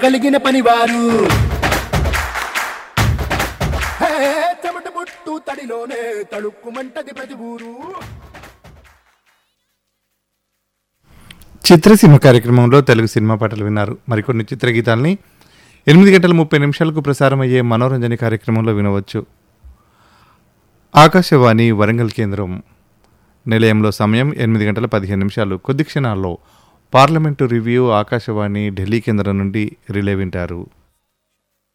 కలిగిన పనివారు హే, చెమట పుట్టు తడిలోనే తడుక్కుమంటది ప్రతి ఊరు చిత్రసీమ కార్యక్రమంలో తెలుగు సినిమా పాటలు విన్నారు మరికొన్ని చిత్రగీతాల్ని ఎనిమిది గంటల ముప్పై నిమిషాలకు ప్రసారం అయ్యే మనోరంజన కార్యక్రమంలో వినవచ్చు ఆకాశవాణి వరంగల్ కేంద్రం నిలయంలో సమయం ఎనిమిది గంటల పదిహేను నిమిషాలు కొద్ది క్షణాల్లో పార్లమెంటు రివ్యూ ఆకాశవాణి ఢిల్లీ కేంద్రం నుండి రిలే వింటారు